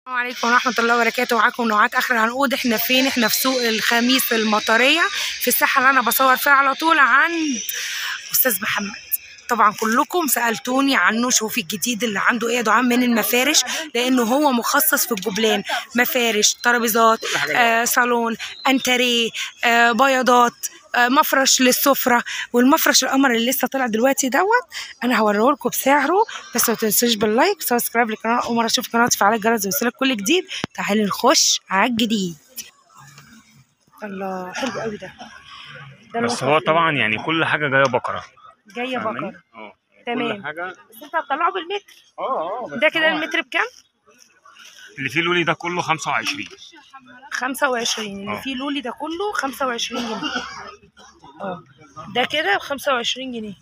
السلام عليكم ورحمة الله وبركاته معاكم نوعات آخر العنقود احنا فين احنا في سوق الخميس المطرية في الساحة اللي أنا بصور فيها على طول عند أستاذ محمد طبعا كلكم سألتوني عنه شوفي الجديد اللي عنده ايه يا دعاء من المفارش لأنه هو مخصص في الجبلان مفارش ترابيزات آه صالون انتريه آه بياضات آه مفرش للسفرة والمفرش القمر اللي لسه طلع دلوقتي دوت انا هوريه لكم بسعره بس ما تنسوش باللايك سبسكرايب للقناه اول مره تشوف قناتي فعل الجرس ويوصلك كل جديد تعالي نخش على الجديد الله حلو قوي ده ده بس الوصف هو اللي طبعا يعني كل حاجه جايه بقره جايه فاهماني؟ بقر اه تمام. كل حاجه بس انت هتطلعه بالمتر اه اه بس ده كده هو المتر بكام اللي فيه لولي ده كله 25 25 اللي اه. فيه لولي ده كله 25 جنيه اه ده كده ب 25 جنيه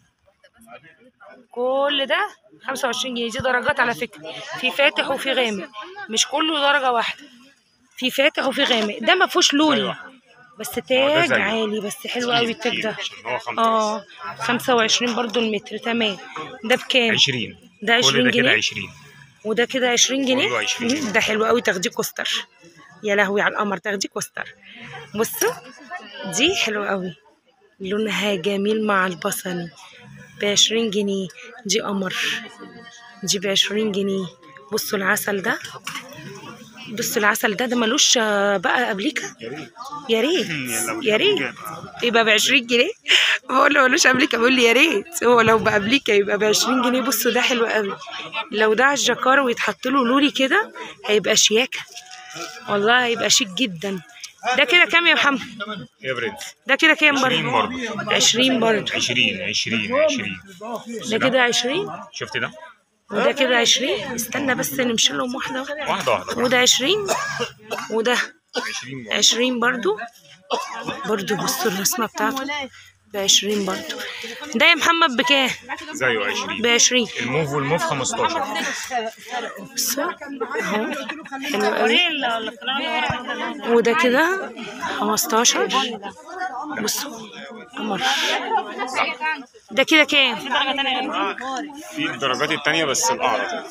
كل ده 25 جنيه دي درجات على فكرة في فاتح وفي غامق مش كله درجة واحدة في فاتح وفي غامق ده ما فيهوش لولي أيوة. بس ده تاج زيه. عالي بس حلو قوي التاج ده عشان هو 5 اه 25 برضو المتر تمام ده بكام 20 ده 20 كل ده كده جنيه 20 وده كده 20 جنيه كله 20 جنيه. مم، ده حلو قوي تاخديه كوستر يا لهوي على القمر تاخديه كوستر بصوا دي حلوه قوي لونها جميل مع البصل ب 20 جنيه دي قمر دي ب 20 جنيه بصوا العسل ده بصوا العسل ده ده ملوش آه، بقى ابليكا يا ريت يا ريت يلا يا ريت بجد. يبقى ب 20 جنيه بقول له ملوش ابليكا بيقول لي يا ريت هو لو بابليكا يبقى ب 20 جنيه بصوا ده حلو قوي لو ده على الجكار ويتحط له لوري كده هيبقى شياكه والله هيبقى شيك جدا ده كده كام يا محمد يا برنس ده كده كام 20 برضه برضه 20 برضه 20 20 20 ده كده 20 شفت ده؟ وده كده 20 استنى بس نمشي لهم واحده واحده واحده واحده وده 20 وده 20 برضه 20 برضو برضو بصوا الرسمة بتاعته ب 20 برضو ده يا محمد بكام؟ زيه ب 20 20 الموف والموف 15 بصوا اهو حلو قوي وده كده 15 بصوا قمر ده كده كام؟ في الدرجات التانية بس الأعرض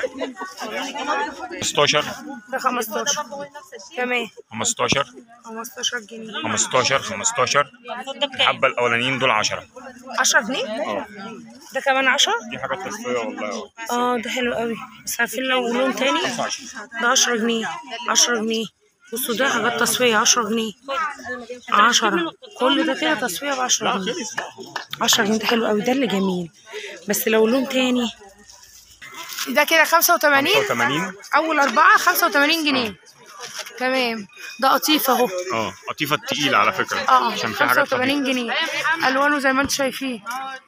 15 ده 15 كمان 15 15 جنيه 15 15 الحبة الأولانيين دول 10 10 جنيه؟ اه ده كمان 10 دي حاجة تصفية والله اه ده حلو قوي بس عارفين لو لون تاني 25 ده 10 جنيه 10 جنيه بصوا ده حاجات تصفية 10 جنيه 10 كل ده كده تصفية ب 10 جنيه 10 جنيه ده حلو قوي ده اللي جميل بس لو لون تاني ده كده 85 85 اول اربعة 85 جنيه تمام ده قطيف اهو اه قطيفة تقيلة على فكرة اه عشان في حاجات 85 خفيفة جنيه الوانه زي ما انتم شايفين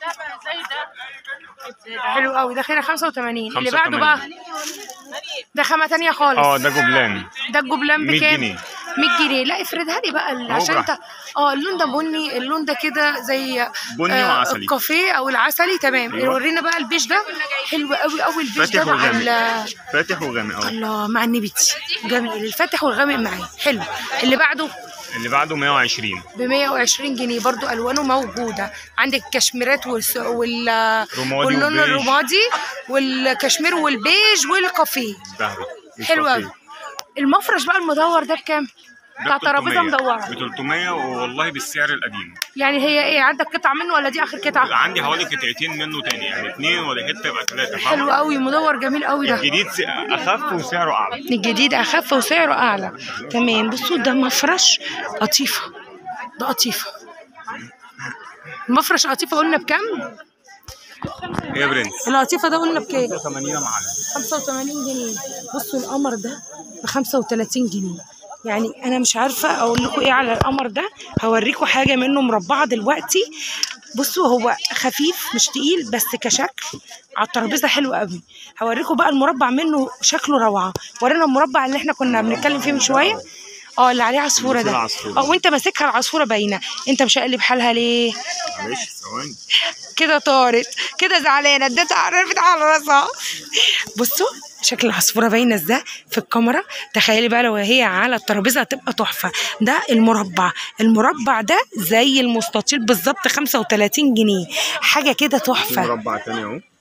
حلو قوي ده كده 85 اللي بعده 85. بقى ده خامة تانية خالص اه ده جبلان ده الجبلان 100 بكام؟ جنيه. 100 جنيه لا افردها لي بقى ال- أهو عشان انت براحتك. اه اللون ده بني اللون ده كده زي بني وعسلي. الكافيه او العسلي تمام أيوة. ورينا بقى البيج ده حلو قوي قوي البيج فاتح ده مع وغامق. ال- فاتح وغامق اه الله مع النبيتي جميل الفاتح والغامق معايا حلو اللي بعده اللي بعده 120 ب 120 جنيه برضو الوانه موجوده عندك الكشميرات والس... وال رمادي واللون وبيج. الرمادي والكشمير والبيج والكافيه ذهبي حلو قوي المفرش بقى المدور ده بكام؟ بتاع ترابيزه مدوره ب 300 والله بالسعر القديم يعني هي ايه عندك قطعه منه ولا دي اخر قطعه؟ عندي حوالي قطعتين منه تاني يعني اثنين ولا حته يبقى ثلاثه حلو قوي مدور جميل قوي ده الجديد س- اخف وسعره اعلى الجديد اخف وسعره اعلى تمام بصوا ده مفرش قطيفه ده قطيفه المفرش قطيفه قلنا بكام؟ يا برنس القطيفه ده قلنا بكام؟ 80 يا معلم 85 جنيه بصوا القمر ده ب 35 جنيه يعني انا مش عارفه اقول لكم ايه على القمر ده هوريكم حاجه منه مربعه دلوقتي بصوا هو خفيف مش تقيل بس كشكل على الترابيزه حلو قوي هوريكم بقى المربع منه شكله روعه ورينا المربع اللي احنا كنا بنتكلم فيه من شويه اه اللي عليه عصفوره اللي فيه ده العصفورة. اه وانت ماسكها العصفوره باينه انت مش قلب حالها ليه معلش ثواني كده طارت كده زعلانه اديتها عرفت على راسها بصوا شكل العصفوره باينه ازاي في الكاميرا تخيلي بقى لو هي على الترابيزه هتبقى تحفه ده المربع المربع ده زي المستطيل بالظبط 35 جنيه حاجه كده في تحفه مربع تاني اهو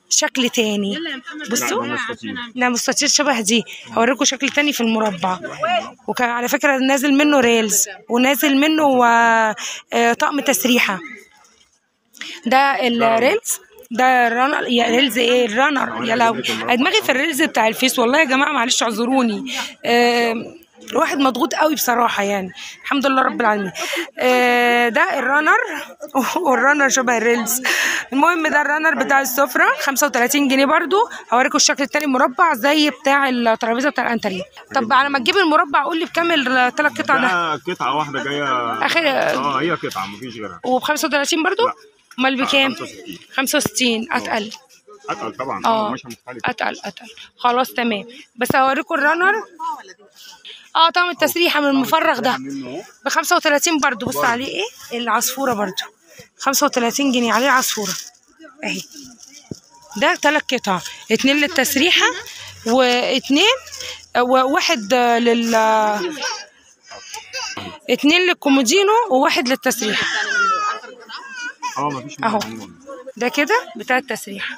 شكل تاني بصوا لا، ده مستطيل. لا مستطيل شبه دي هوريكم شكل تاني في المربع وكان على فكرة نازل منه ريلز ونازل منه آه، آه، طقم تسريحة ده الريلز ده الرانر يا ريلز ايه الرانر يا لو دماغي في الريلز بتاع الفيس والله يا جماعه معلش اعذروني آه، الواحد مضغوط قوي بصراحه يعني الحمد لله رب العالمين آه، ده الرانر والرانر شبه الريلز المهم ده الرانر بتاع السفره 35 جنيه برضو هوريكم الشكل التاني مربع زي بتاع الترابيزه بتاع الانتريه طب على ما تجيب المربع قول لي بكام الثلاث قطع ده ده قطعة واحدة جاية اخر اه هي قطعة مفيش غيرها وب 35 برضو لا. امال بكام 65 65 اتقل اتقل طبعا اه مش مختلف اتقل اتقل خلاص تمام بس هوريكم الرانر اه طقم التسريحه من المفرغ ده منه ب 35 برضو بص عليه ايه العصفوره برضو 35 جنيه عليه عصفوره اهي ده ثلاث قطع اتنين للتسريحه واتنين وواحد لل اتنين للكومودينو وواحد للتسريحه اه مفيش أهو. منه ده كده بتاع التسريحه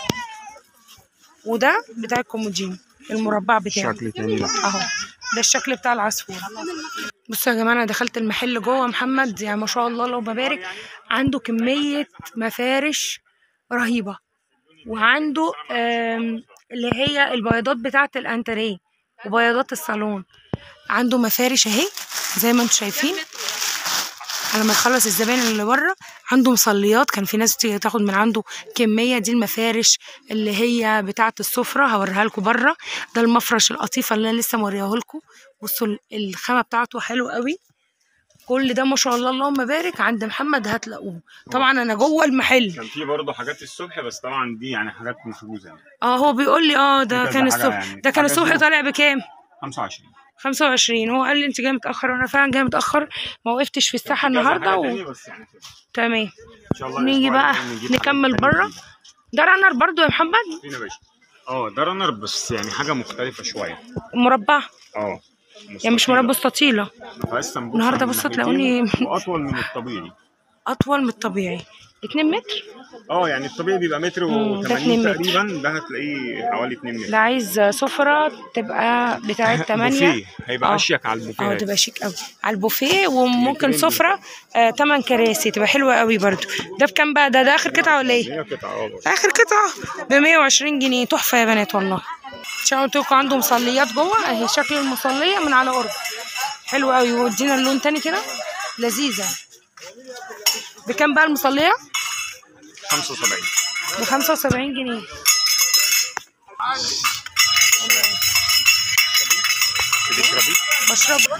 وده بتاع الكومودينو المربع بتاعه شكل تاني لا اهو ده الشكل بتاع العصفور بصوا يا جماعه انا دخلت المحل جوه محمد يعني ما شاء الله لو ببارك عنده كميه مفارش رهيبه وعنده آم، اللي هي البياضات بتاعه الانتريه وبياضات الصالون عنده مفارش اهي زي ما انتم شايفين على ما يخلص الزبائن اللي بره عنده مصليات كان في ناس تيجي تاخد من عنده كميه دي المفارش اللي هي بتاعه السفره هوريها لكم بره ده المفرش القطيفه اللي انا لسه مورياه لكم بصوا ال- الخامه بتاعته حلو قوي كل ده ما شاء الله اللهم بارك عند محمد هتلاقوه طبعا انا جوه المحل كان في برضه حاجات الصبح بس طبعا دي يعني حاجات محجوزة يعني اه هو بيقول لي اه ده كذا كان حاجة الصبح يعني. ده كان حاجات الصبح دي. طالع بكام 25 25 هو قال لي انت جاي متاخر وانا فعلا جاي متاخر ما وقفتش في الساحه كذا النهارده حاجة و... تاني بس يعني كده. تمام ان شاء الله نيجي الأسبوع بقى الجاي نجيب نكمل حاجات بره تانية جديدة. ده رانر برضو يا محمد فين يا باشا اه ده رانر بس يعني حاجة مختلفة شوية مربع اه يعني مش مربى مستطيلة فيهاش سمبوسة النهاردة من بصوا ناحيتين تلاقوني- واطول من الطبيعي اطول من الطبيعي 2 متر اه يعني الطبيعي بيبقى متر مم، ده و80 اتنين متر. تقريبا ده هتلاقيه حوالي 2 متر ده عايز سفرة تبقى بتاعة 8 بوفيه هيبقى آه. اشيك على البوفيه اه تبقى شيك قوي على البوفيه وممكن مترين سفرة آه 8 كراسي تبقى حلوة قوي برضو ده بكام بقى ده ده اخر قطعة ولا ايه؟ هي قطعه اه بس. اخر قطعة ب 120 جنيه تحفة يا بنات والله عشان قلت لكم عنده مصليات جوه اهي شكل المصلية من على قرب حلو قوي وادينا اللون تاني كده لذيذة بكام بقى المصلية؟ 75 ب 75 جنيه بتشربي بشرب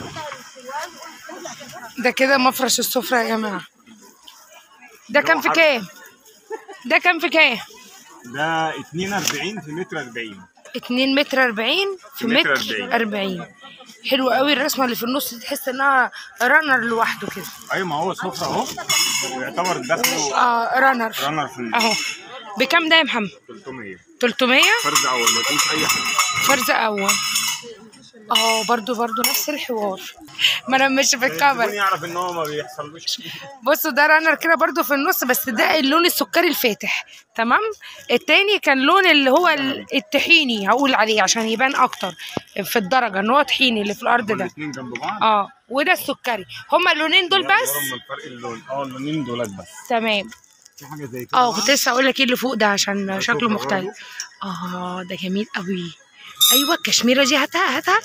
ده كده مفرش السفرة يا جماعة ده كان في كام؟ ده كان في كام؟ ده 42 في متر 40 2 متر 40 في في متر متر 40. 40 حلو قوي الرسمة اللي في النص دي تحس انها رانر لوحده كده ايوه ما هو سفره اهو ويعتبر داخله اه رانر رانر في اهو بكام ده يا محمد 300 300 فرز اول ما يكونش اي حاجه فرز اول اه برضو برضو نفس الحوار ما انا مش في الزبون الكاميرا يعرف ان هو ما بيحصلوش بصوا ده رانر كده برضو في النص بس ده اللون السكري الفاتح تمام التاني كان لون اللي هو ال- الطحيني هقول عليه عشان يبان اكتر في الدرجه ان هو طحيني اللي في الارض ده الاثنين جنب بعض اه وده السكري هما اللونين دول بس من فرق اللون اه اللونين دولت بس تمام في حاجه زي كده اه كنت لسه اقول لك ايه اللي فوق ده عشان ده شكله سفرة مختلف برضو. اه ده جميل قوي ايوه الكشميره دي هاتها هاتها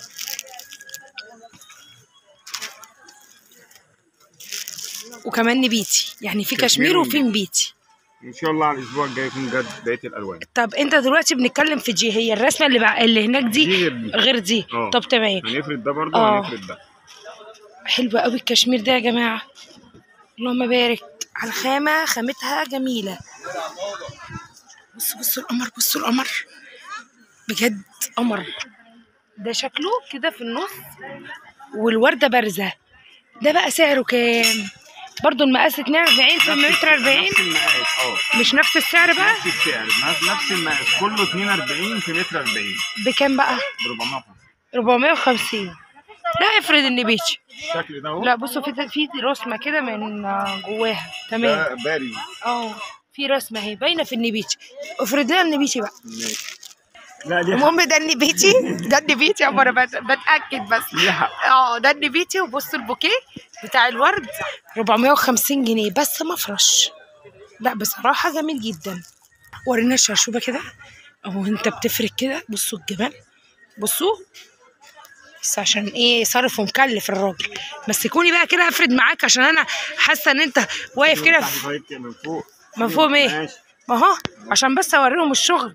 وكمان نبيتي يعني في كشمير كشمير وفي ونبيتي. نبيتي ان شاء الله على الاسبوع الجاي يكون جد بقيه الالوان طب انت دلوقتي بنتكلم في دي هي الرسمه اللي بقى اللي هناك دي دي غير دي. غير دي اه. طب تمام هنفرد ده برضه اه. وهنفرد ده حلو قوي الكشمير ده يا جماعه اللهم بارك على الخامه خامتها جميله بصوا بصوا القمر بصوا القمر بجد قمر ده شكله كده في النص والورده بارزه ده بقى سعره كام برضو المقاس 42 في متر 40 نفس المقاس اه مش نفس السعر بقى نفس السعر نفس- نفس المقاس كله 42 في متر 40 بكام بقى ب 450 450 لا افرض النبيتي الشكل ده اهو لا بصوا في في رسمه كده من آه، جواها تمام ده بارز اه في رسمه اهي باينه في النبيتي افرد لنا النبيتي بقى ماشي لا دي المهم ده النبيتي ده النبيتي يا أما انا بت- بتاكد بس دي حق اه ده النبيتي وبصوا البوكيه بتاع الورد 450 جنيه بس مفرش لا بصراحه جميل جدا ورينا الشرشوبه كده اهو انت بتفرك كده بصوا الجمال بصوا بس عشان ايه صارف ومكلف الراجل مسكوني بقى كده افرد معاك عشان انا حاسه ان انت واقف كده في- طيب من فوق مفهوم ايه ماشي ما هو عشان بس اوريهم الشغل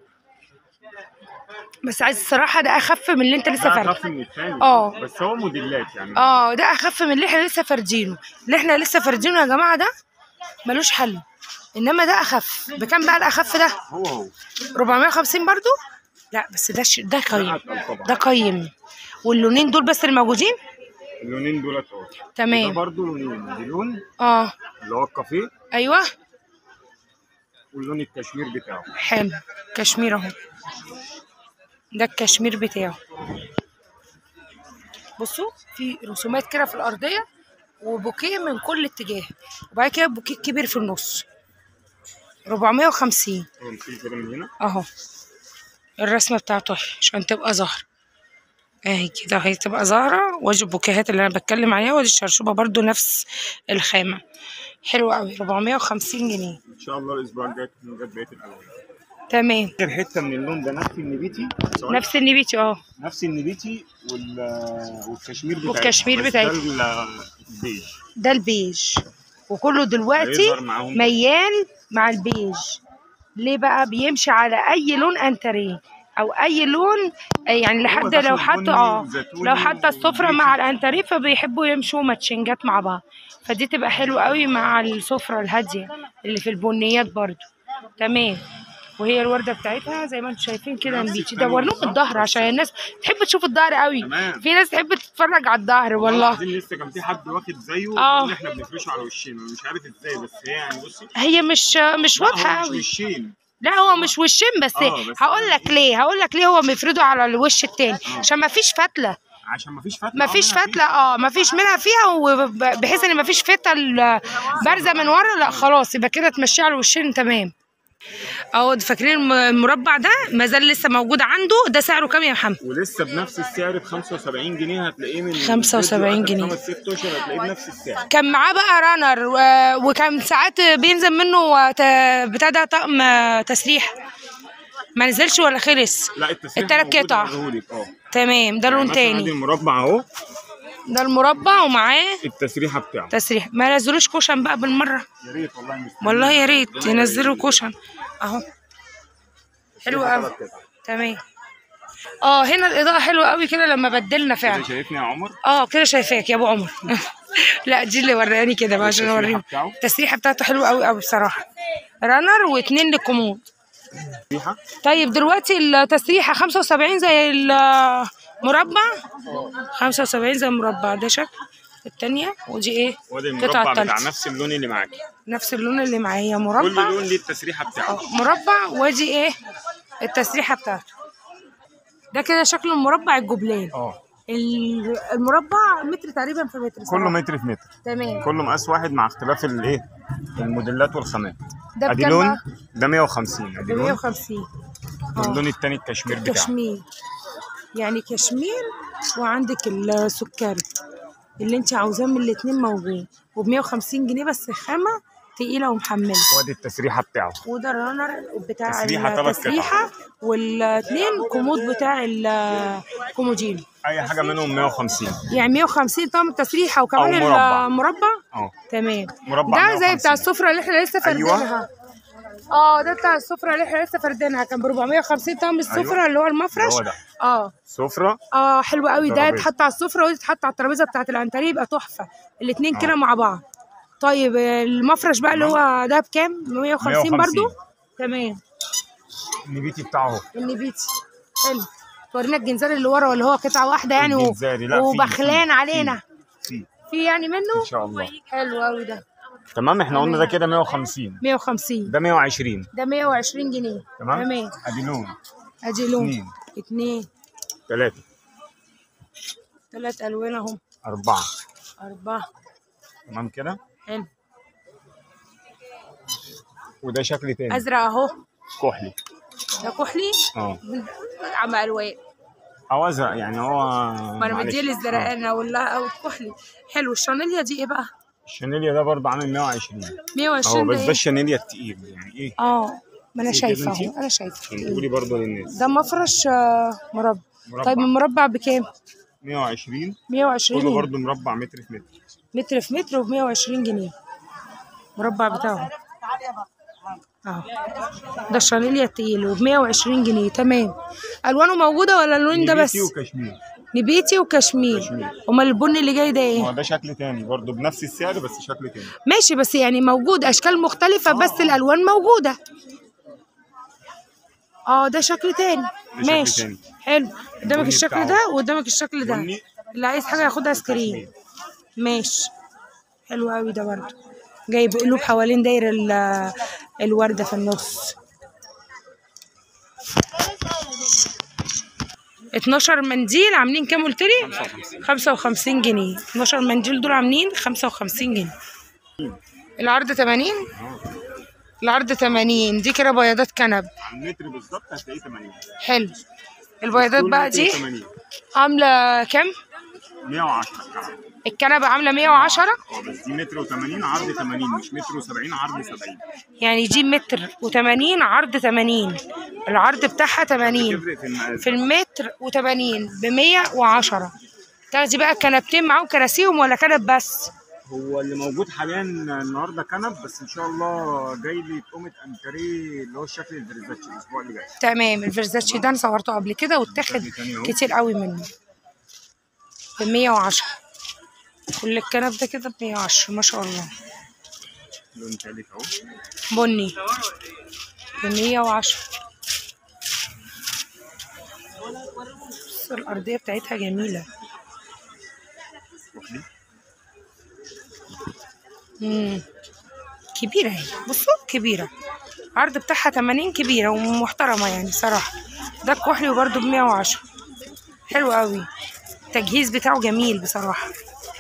بس عايز الصراحه ده اخف من اللي انت لسه ده فارده اخف من الثاني اه. بس هو موديلات يعني اه ده اخف من اللي احنا لسه فاردينه اللي احنا لسه فاردينه يا جماعه ده ملوش حل انما ده اخف بكام بقى الاخف ده هو هو 450 برضو لا بس ده ش... ده قيم أتقل طبعا. ده قيم واللونين دول بس اللي موجودين اللونين دولت اه ده تمام برضه لونين دي لون اه اللي هو الكافيه ايوه واللون الكشمير بتاعه حلو كشمير اهو ده الكشمير بتاعه بصوا في رسومات كده في الارضيه وبوكيه من كل اتجاه وبعد كده بوكيه كبير في النص 450 ونشيل كده من هنا اهو الرسمه بتاعته اهي عشان تبقى ظاهره اهي كده اهي تبقى ظاهره وادي البوكيهات اللي انا بتكلم عليها وادي الشرشوبه برضو نفس الخامه حلو قوي 450 جنيه ان شاء الله الاسبوع الجاي تكون جت بقيه الالوان تمام اخر حته من اللون ده نفس النبيتي سواء نفس النبيتي اه نفس النبيتي وال والكشمير بتاعتها والكشمير بس بتاعتها. ده البيج ده البيج وكله دلوقتي هيظهر معاهم ميال مع البيج ليه بقى بيمشي على اي لون انتريه او اي لون يعني لحد داخل لو حتى بني اه وزيتوني لو حتى السفره وبيج. مع الانتريه فبيحبوا يمشوا ماتشنجات مع بعض فدي تبقى حلوه قوي مع السفره الهاديه اللي في البنيات برضو تمام وهي الورده بتاعتها زي ما انتم شايفين كده نفس نبيتي الثاني دور لهم بالظبط. الظهر عشان الناس تحب تشوف الظهر قوي تمام. في ناس تحب تتفرج على الظهر والله عايزين لسه كان في حد واخد زيه اه. اللي احنا بنفرشه على وشنا مش عارف ازاي بس هي يعني بصي هي مش مش لا، هو واضحه مش قوي وشين لا هو مش وشين بس, اه، بس هقول لك ليه هقول لك ليه هو مفرده على الوش التاني عشان ما فيش فتله عشان ما فيش فتله ما اه، فيش منها فتله اه ما فيش منها فيها وبحيث ان ما فيش فتل بارزه من ورا لا خلاص يبقى كده تمشي على الوشين تمام اهو فاكرين الم- المربع ده ما زال لسه موجود عنده ده سعره كام يا محمد ولسه بنفس السعر ب 75 جنيه هتلاقيه من 75 فيديو جنيه. آخر خمس ست اشهر هتلاقيه بنفس السعر كان معاه بقى رانر و- وكان ساعات بينزل منه ت- بتاع ده طقم تسريح ما نزلش ولا خلص لا التسريح التلات موجود قطع. هوريهولك، اه تمام ده لون يعني مثلا ادي تاني المربع اهو ده المربع ومعاه التسريحه بتاعه تسريح ما نزلوش كوشن بقى بالمره يا ريت والله مستني. والله يا ريت ينزلوا كوشن اهو حلو التسريحة قوي تلات قطع. تمام اه هنا الاضاءه حلوه قوي كده لما بدلنا كده فعلا شايفني يا عمر اه كده شايفاك يا ابو عمر لا دي اللي وراني كده بقى عشان التسريحة اوريهم بتاعه؟ التسريحه بتاعته حلوه قوي قوي بصراحه رانر واتنين للكومود تسريحه طيب دلوقتي التسريحه 75 زي المربع 75 زي المربع ده شكل التانية ودي ايه وادي القطعة المربع بتاع التالتة نفس اللون اللي معاكي نفس اللون اللي معايا كل مربع لون ليه التسريحه بتاعه اه مربع وادي ايه التسريحه بتاعته ده كده شكل المربع الجبلان اه ال- المربع متر تقريبا في متر كله صراحة. متر في متر تمام كله مقاس واحد مع اختلاف الايه الموديلات والخامات ده ادي بكام لون بقى؟ ده 150 ب ادي لون 150 واللون التاني الكشمير بتاعه كشمير يعني كشمير وعندك السكري اللي انت عاوزاه من الاتنين موجود وب 150 جنيه بس خامه تقيله ومحمله وادي التسريحه بتاعه وده الرانر بتاع تسريحة تلات التسريحه والاتنين كومود بتاع الكومودين اي حاجه منهم 150 يعني 150 طقم التسريحه وكمان أو مربع. المربع اه تمام مربع ده زي 150. بتاع السفره اللي احنا لسه أيوة. فاردينها اه ده بتاع السفره اللي احنا لسه فاردينها كان ب 450 طقم السفره أيوة. اللي هو المفرش هو ده. اه سفره اه حلو قوي ده ترابيزة. يتحط على السفره وده يتحط على الترابيزه بتاعه الانتريه يبقى تحفه الاثنين آه. كده مع بعض طيب المفرش بقى اللي هو ده بكام 150 برضو تمام النبيتي بتاعه اهو النبيتي حلو تورينا الجنزال اللي ورا اللي هو قطعه واحده يعني و... الجنزاري، لا، في- وبخلان في- علينا في في يعني منه ان شاء الله حلو قوي ده تمام احنا قلنا ده كده 150 150 ده 120 ده 120 جنيه تمام تمام ادي لون ادي لون اتنين. اتنين ثلاثه تلات الوان اهم اربعه اربعه تمام كده حلو وده شكل تاني ازرق اهو كحلي ده كحلي اه عم الوان او ازرق يعني هو ما انا معلش. مديه آه. الزرقان او ال- او الكحلي حلو الشانيليا دي ايه بقى الشانيليا ده برضه عامل 120 اهو 120 بس ده ده إيه؟ الشانيليا التقيل يعني ايه اه ما انا إيه كده شايفه انتي؟ اهو انا شايفه عشان تقولي برضه للناس ده مفرش آه، مربع مربع. طيب المربع بكام 120 120 كله جنيه. برضه مربع متر في متر متر في متر ب 120 جنيه مربع بتاعه اه ده الشانيليا التقيل وب 120 جنيه تمام الوانه موجوده ولا اللون ده بس نبيتي وكشمير نبيتي وكشمير كشمير. امال البني اللي جاي ده ايه هو ده شكل تاني برضه بنفس السعر بس شكل تاني ماشي بس يعني موجود اشكال مختلفه بس الالوان موجوده اه ده شكل تاني ده شكل ماشي تاني. حلو قدامك البني الشكل بتاعه. ده وقدامك الشكل ده بني اللي عايز حاجه ياخدها سكرين وكشمير. ماشي حلو قوي ده برضه جايب قلوب حوالين داير ال- الورده في النص 12 منديل عاملين كام قلت لي 55 جنيه 12 منديل دول عاملين 55 جنيه العرض 80 العرض 80 دي كده بياضات كنب على المتر بالظبط هتلاقيه 80 حلو البياضات طول بقى متر دي 80 عامله كام 110 كعب. الكنبه عامله 110 اه بس دي متر و80 عرض 80 مش متر و70 عرض 70 يعني دي متر و80 عرض 80 العرض بتاعها 80 تفرق في المقاس في المتر و80 ب 110 تاخدي بقى كنبتين معاهم كراسيهم ولا كنب بس هو اللي موجود حاليا النهارده كنب بس ان شاء الله جاي لي تقومه انتريه اللي هو الشكل الفريزاتشي الاسبوع اللي جاي تمام الفيرزاتشي ده انا صورته قبل كده واتاخد شكل تاني اهو. كتير قوي منه ب 110 كل الكنب ده كده ب 110 ما شاء الله لون تالت اهو بني ب 110 بص الأرضية بتاعتها جميلة كحلي مم. كبيرة هي بصوا كبيرة العرض بتاعها 80 كبيرة ومحترمة يعني صراحة ده الكحلي وبرده ب 110 حلو قوي التجهيز بتاعه جميل بصراحة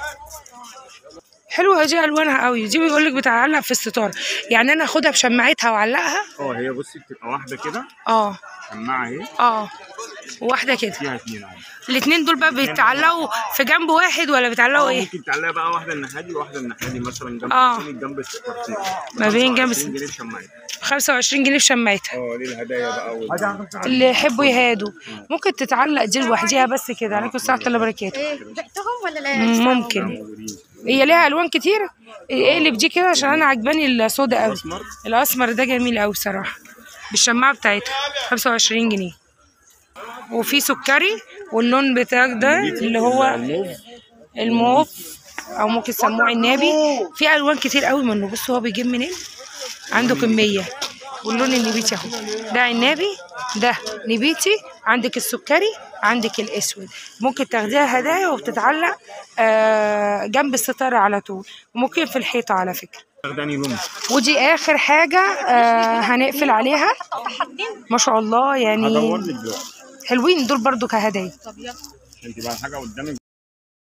حلوة دي ألوانها قوي دي بيقول لك بتعلق في الستارة يعني أنا أخدها بشماعتها وأعلقها اه هي بصي بتبقى واحده كده اه سماعه اهي اه وواحدة كده فيها اتنين اهو الاتنين دول بقى بيتعلقوا في جنب واحد ولا بيتعلقوا اه ايه؟ ممكن تعلقها بقى واحده الناحيه دي وواحده الناحيه دي مثلا جنب اه. التاني جنب السكرتين ما بين جنب 25 جنيه بشماعتها 25 جنيه في شماعتها اه دي الهدايا بقى وال- اللي يحبوا يهادوا ممكن تتعلق دي لوحديها بس كده عليكم الساعة الله وبركاته بعتهم ولا لا؟ ممكن موجودين. هي ليها الوان كتير اقلب دي كده عشان انا عجباني السودا قوي الاسمر الاسمر ده جميل قوي بصراحه بالشماعه بتاعتها 25 جنيه وفي سكري واللون بتاعك ده اللي هو الموف الموف او ممكن يسموه عنابي في الوان كتير قوي منه بصوا هو بيجيب منين عنده كميه واللون النبيتي اهو ده عنابي ده نبيتي عندك السكري عندك الاسود ممكن تاخديها هدايا وبتتعلق آه جنب الستاره على طول وممكن في الحيطه على فكره واخداني لون ودي اخر حاجه آه هنقفل عليها ما شاء الله هدور يعني لك دلوقتي حلوين دول برضو كهدايا عشان تبقى الحاجه قدامك